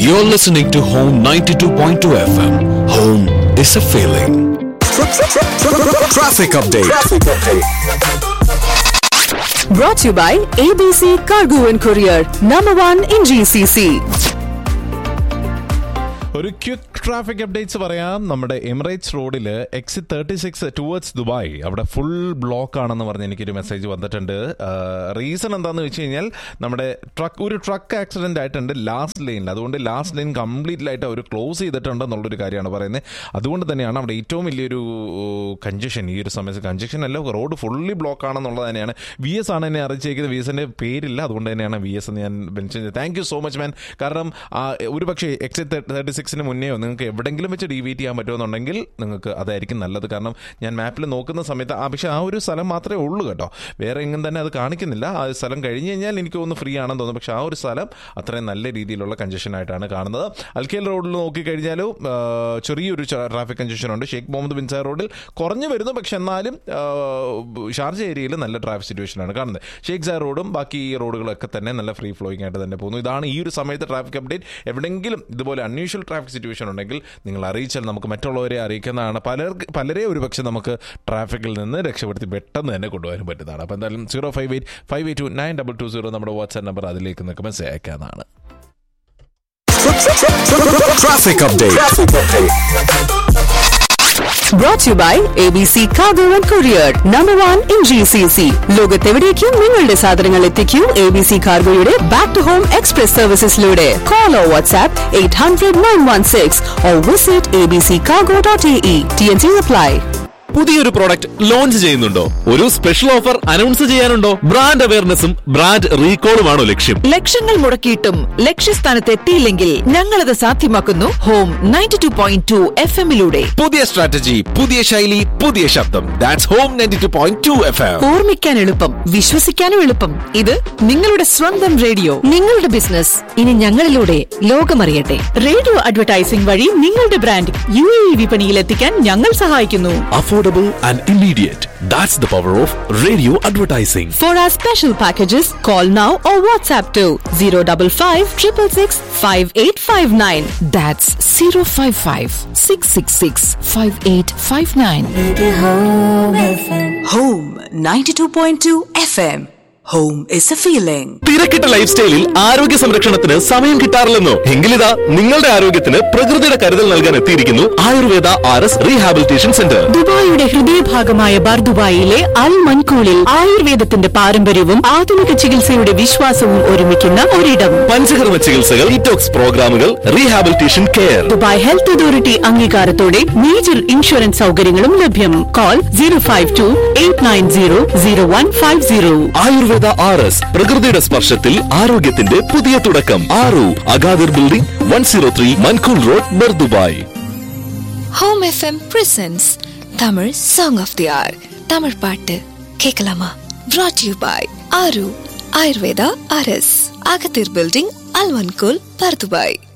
You're listening to Home 92.2 FM. Home is a feeling. Traffic update. Brought to you by ABC Cargo and Courier, number one in GCC. ഒരു quick traffic updates പറയാം നമ്മുടെ Emirates റോഡിൽ exit thirty six towards Dubai അവിടെ block ബ്ലോക്ക് ആണെന്ന് പറഞ്ഞ് എനിക്കൊരു message വന്നിട്ടുണ്ട് റീസൺ എന്താണെന്ന് വെച്ച് കഴിഞ്ഞാൽ നമ്മുടെ ട്രക്ക് ഒരു ട്രക്ക് ആക്സിഡന്റ് ആയിട്ടുണ്ട് ലാസ്റ്റ് ലൈനിൽ അതുകൊണ്ട് ലാസ്റ്റ് ലൈൻ കംപ്ലീറ്റ്ലി ആയിട്ട് അവർ ക്ലോസ് ചെയ്തിട്ടുണ്ട് എന്നുള്ളൊരു കാര്യമാണ് പറയുന്നത് അതുകൊണ്ട് തന്നെയാണ് അവിടെ ഏറ്റവും വലിയൊരു കഞ്ചക്ഷൻ ഈ ഒരു സമയത്ത് കഞ്ചക്ഷൻ അല്ല റോഡ് ഫുള്ളി ബ്ലോക്ക് ആണെന്നുള്ളത് തന്നെയാണ് വി എസ് ആണ് എന്നെ അറിയിച്ചേക്കുന്നത് വി എസിന്റെ പേരില്ല അതുകൊണ്ട് തന്നെയാണ് വി എസ് എന്ന് ഞാൻ മെൻഷൻ ചെയ്തത് thank you so much man കാരണം ആ, ഒരു പക്ഷേ എക്സിറ്റ് തേർട്ടി സിക്സിന് മുന്നെയോ നിങ്ങൾക്ക് എവിടെങ്കിലും വെച്ച് ഡീവീറ്റ് ചെയ്യാൻ പറ്റുമെന്നുണ്ടെങ്കിൽ നിങ്ങൾക്ക് അതായിരിക്കും നല്ലത് കാരണം ഞാൻ മാപ്പിൽ നോക്കുന്ന സമയത്ത് ആ പക്ഷേ ആ ഒരു സ്ഥലം മാത്രമേ ഉള്ളൂ കേട്ടോ വേറെ എങ്ങും തന്നെ അത് കാണിക്കുന്നില്ല ആ ഒരു സ്ഥലം കഴിഞ്ഞ് കഴിഞ്ഞാൽ എനിക്ക് തോന്നുന്നു ഫ്രീ ആണെന്ന് തോന്നുന്നു പക്ഷേ ആ ഒരു സ്ഥലം അത്രയും നല്ല രീതിയിലുള്ള കഞ്ചക്ഷൻ ആയിട്ടാണ് കാണുന്നത് അൽക്കേൽ റോഡിൽ നോക്കിക്കഴിഞ്ഞാലും ആ, ചെറിയൊരു ട്രാഫിക് കഞ്ചക്ഷൻ ഉണ്ട് ഷെയ്ഖ് മുഹമ്മദ് ബിൻസാർ റോഡിൽ കുറഞ്ഞു വരുന്നു പക്ഷെ എന്നാലും ആ, ഷാർജ ഏരിയയിൽ നല്ല ട്രാഫിക് സിറ്റുവേഷനാണ് കാണുന്നത് ഷെയ്ഖ് സാർ റോഡും ബാക്കി ഈ റോഡുകളൊക്കെ തന്നെ നല്ല ഫ്രീ ഫ്ലോയിങ് ആയിട്ട് തന്നെ പോകുന്നു ഇതാണ് ഈ ഒരു സമയത്ത് ട്രാഫിക് അപ്ഡേറ്റ് എവിടെയെങ്കിലും ഇതുപോലെ അൺയൂഷ്വൽ ട്രാഫിക് സിറ്റുവേഷൻ ഉണ്ടെങ്കിൽ നിങ്ങൾ അറിയിച്ചാൽ നമുക്ക് മറ്റുള്ളവരെ അറിയിക്കുന്നതാണ് പലർക്ക് പലരെ ഒരുപക്ഷെ നമുക്ക് ട്രാഫിക്കിൽ നിന്ന് രക്ഷപ്പെടുത്തി പെട്ടെന്ന് തന്നെ കൊണ്ടുപോകാൻ പറ്റുന്നതാണ് അപ്പോൾ എന്തായാലും zero five eight five eight two nine double two zero നമ്മുടെ വാട്സ്ആപ്പ് നമ്പർ അതിലേക്ക് നിങ്ങൾക്ക് മെസ്സേജ് അയക്കാവുന്നതാണ് Traffic update. Brought to you by ABC Cargo and Courier, number one in GCC. ലോകത്തെവിടേക്കും നിങ്ങളുടെ സാധനങ്ങൾ എത്തിക്കൂ എ ബി സി കാർഗോയുടെ ബാക്ക് ടു ഹോം എക്സ്പ്രസ് സർവീസസിലൂടെ call o WhatsApp eight hundred nine one six o visit A B C cargo dot A E T N C apply പുതിയൊരു product launch ചെയ്യുന്നുണ്ടോ ഒരു special offer announce ചെയ്യാനുണ്ടോ brand അവയർനെസ്സും brand റീകോളുമാണോ ലക്ഷ്യം ലക്ഷങ്ങൾ മുടക്കിയിട്ടും ലക്ഷ്യസ്ഥാനത്ത് എത്തിയില്ലെങ്കിൽ ഞങ്ങളത് സാധ്യമാക്കുന്നു home ninety two point two F എമ്മിലൂടെ പുതിയ സ്ട്രാറ്റജി പുതിയ ശൈലി പുതിയ ശബ്ദം that's home ninety two point two F M ഓർമ്മിക്കാൻ എളുപ്പം വിശ്വസിക്കാനും എളുപ്പം ഇത് നിങ്ങളുടെ സ്വന്തം റേഡിയോ നിങ്ങളുടെ ബിസിനസ് ഇനി ഞങ്ങളിലൂടെ ലോകമറിയട്ടെ റേഡിയോ അഡ്വർടൈസിംഗ് വഴി നിങ്ങളുടെ ബ്രാൻഡ് യു എ വിപണിയിൽ എത്തിക്കാൻ ഞങ്ങൾ സഹായിക്കുന്നു affordable and immediate that's the power of radio advertising For our special packages, call now or WhatsApp to 055 666 5859. That's 055 666 5859. Home 92.2 FM. Home is a feeling. തിരക്കിട്ട life സ്റ്റൈലിൽ ആരോഗ്യ സംരക്ഷണത്തിന് സമയം കിട്ടാറില്ലെന്നോ എങ്കിലിതാ നിങ്ങളുടെ ആരോഗ്യത്തിന് പ്രകൃതിയുടെ കരുതൽ നൽകാൻ എത്തിയിരിക്കുന്നു Ayurveda R S rehabilitation centre ദുബായിയുടെ ഹൃദയഭാഗമായ ബർദുബായിലെ അൽ മൻകൂളിൽ ആയുർവേദത്തിന്റെ പാരമ്പര്യവും ആധുനിക ചികിത്സയുടെ വിശ്വാസവും ഒരുമിക്കുന്ന ഒരിടം പഞ്ചകർമ്മ ചികിത്സകൾ ഇറ്റോക്സ് പ്രോഗ്രാമുകൾ rehabilitation care Dubai health authority അംഗീകാരത്തോടെ മേജർ ഇൻഷുറൻസ് സൗകര്യങ്ങളും ലഭ്യം call zero five two eight nine zero zero one five zero Ayurveda R S പ്രകൃതിയുടെ സ്പർശത്തിൽ ആരോഗ്യത്തിന്റെ പുതിയ തുടക്കം ആറു Agadir building one zero three Mankhool road Bur Dubai home FM presents Tamil song of the hour Tamil பாட்டு கேட்கலாமா brought யூ பாய் ஆரு Ayurveda RS Agadir building அல்வன்கோல் பர்துபாய்